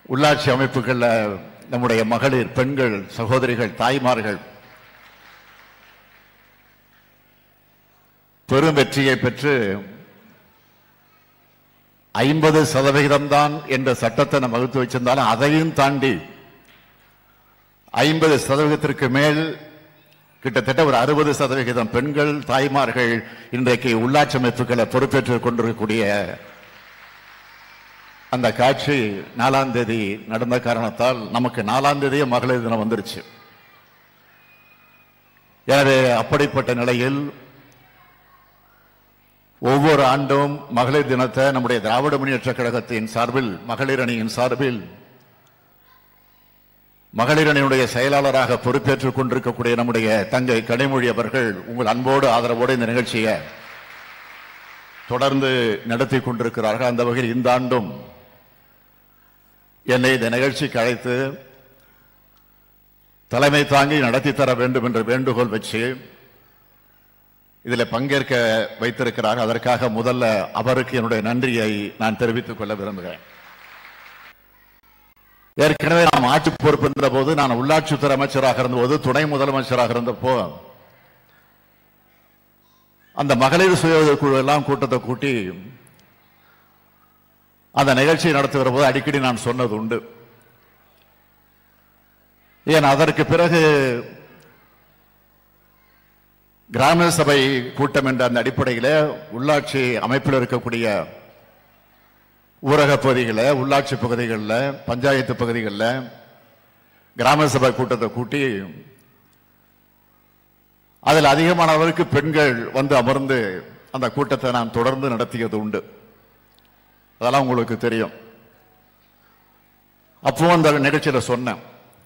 உள்ளாட்சி அமைப்புகள்ல நம்முடைய மகளிர் பெண்கள் சகோதரிகள் தாய்மார்கள் பெரும் வெற்றியை பெற்று ஐம்பது சதவிகிதம் தான் என்ற சட்டத்தை நம்ம வகுத்து வச்சிருந்தாலும் அதையும் தாண்டி ஐம்பது சதவீதத்திற்கு மேல் கிட்டத்தட்ட ஒரு அறுபது சதவிகிதம் பெண்கள் தாய்மார்கள் இன்றைக்கு உள்ளாட்சி அமைப்புகளை பொறுப்பேற்றுக் கொண்டிருக்கக்கூடிய அந்த காட்சி நாலாம் தேதி நடந்த காரணத்தால் நமக்கு நாலாம் தேதியே மகளிர் தினம் வந்துருச்சு எனவே அப்படிப்பட்ட நிலையில் ஒவ்வொரு ஆண்டும் மகளிர் தினத்தை நம்முடைய திராவிட முன்னேற்ற கழகத்தின் சார்பில் மகளிர் அணியின் சார்பில் மகளிர் அணியினுடைய செயலாளராக பொறுப்பேற்றுக் கொண்டிருக்கக்கூடிய நம்முடைய தங்கை கனிமொழி அவர்கள் உங்கள் அன்போடு ஆதரவோடு இந்த நிகழ்ச்சியை தொடர்ந்து நடத்தி கொண்டிருக்கிறார்கள் அந்த வகையில் இந்த ஆண்டும் என்னை இந்த நிகழ்ச்சிக்கு அழைத்து தலைமை தாங்கி நடத்தி தர வேண்டும் என்ற வேண்டுகோள் வச்சு இதில் பங்கேற்க வைத்திருக்கிறார் அதற்காக முதல்ல அவருக்கு என்னுடைய நன்றியை நான் தெரிவித்துக் கொள்ள விரும்புகிறேன் ஏற்கனவே நாம் ஆட்சி பொறுப்பிருந்த போது நான் உள்ளாட்சித்துறை அமைச்சராக இருந்தபோது துணை முதலமைச்சராக இருந்தப்போ அந்த மகளிர் சுய உதவிக் குழு எல்லாம் கூட்டத்தை கூட்டி அந்த நிகழ்ச்சியை நடத்துகிற போது அடிக்கடி நான் சொன்னது உண்டு ஏன் அதற்கு பிறகு கிராம சபை கூட்டம் என்ற அந்த அடிப்படையில் உள்ளாட்சி அமைப்பில் இருக்கக்கூடிய ஊரக பகுதிகளில் உள்ளாட்சி பகுதிகளில் பஞ்சாயத்து பகுதிகளில் கிராம சபை கூட்டத்தை கூட்டி அதில் அதிகமானவருக்கு பெண்கள் வந்து அமர்ந்து அந்த கூட்டத்தை நான் தொடர்ந்து நடத்தியது உண்டு அதெல்லாம் உங்களுக்கு தெரியும் அப்போ அந்த நிகழ்ச்சியில சொன்னேன்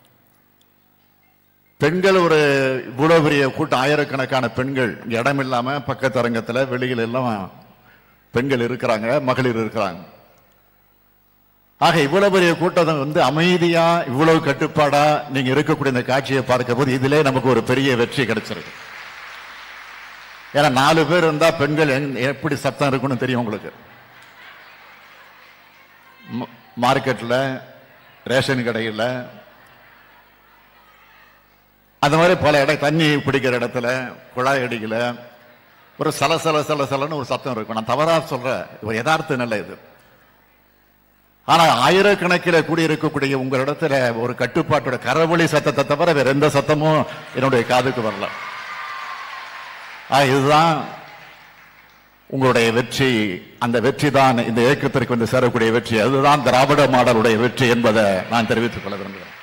பெண்கள் ஒரு இவ்வளவு பெரிய கூட்டம் ஆயிரக்கணக்கான பெண்கள் இங்க இடம் இல்லாம பக்கத்து அரங்கத்துல வெளியில எல்லாம் பெண்கள் இருக்கிறாங்க மகளிர் இருக்கிறாங்க ஆக இவ்வளவு பெரிய கூட்டத்தை வந்து அமைதியா இவ்வளவு கட்டுப்பாடா நீங்க இருக்கக்கூடிய இந்த காட்சியை பார்க்க போது இதிலே நமக்கு ஒரு பெரிய வெற்றி கிடைச்சிருக்கு ஏன்னா நாலு பேர் இருந்தா பெண்கள் எங்க- எப்படி சத்தம் இருக்குன்னு தெரியும் உங்களுக்கு ம- மார்க்கெட்ல ரேஷன் கடையில் அந்த மாதிரி பல இடம் தண்ணி பிடிக்கிற இடத்துல குழாய் அடிக்கல ஒரு சல சல சல சலன்னு ஒரு சத்தம் இருக்கும் நான் தவறா சொல்றேன் ஒரு யதார்த்த நிலை இது ஆனா ஆயிரக்கணக்கில் கூடி இருக்கக்கூடிய உங்கள் இடத்துல ஒரு கட்டுப்பாட்டோட கரவொலி சத்தத்தை தவிர வேற எந்த சத்தமும் என்னுடைய காதுக்கு வரல ஆ, இதுதான் உங்களுடைய வெற்றி அந்த வெற்றி தான் இந்த இயக்கத்திற்கு வந்து சேரக்கூடிய வெற்றி அதுதான் திராவிட மாடலுடைய வெற்றி என்பதை நான் தெரிவித்துக் கொள்ள விரும்புகிறேன்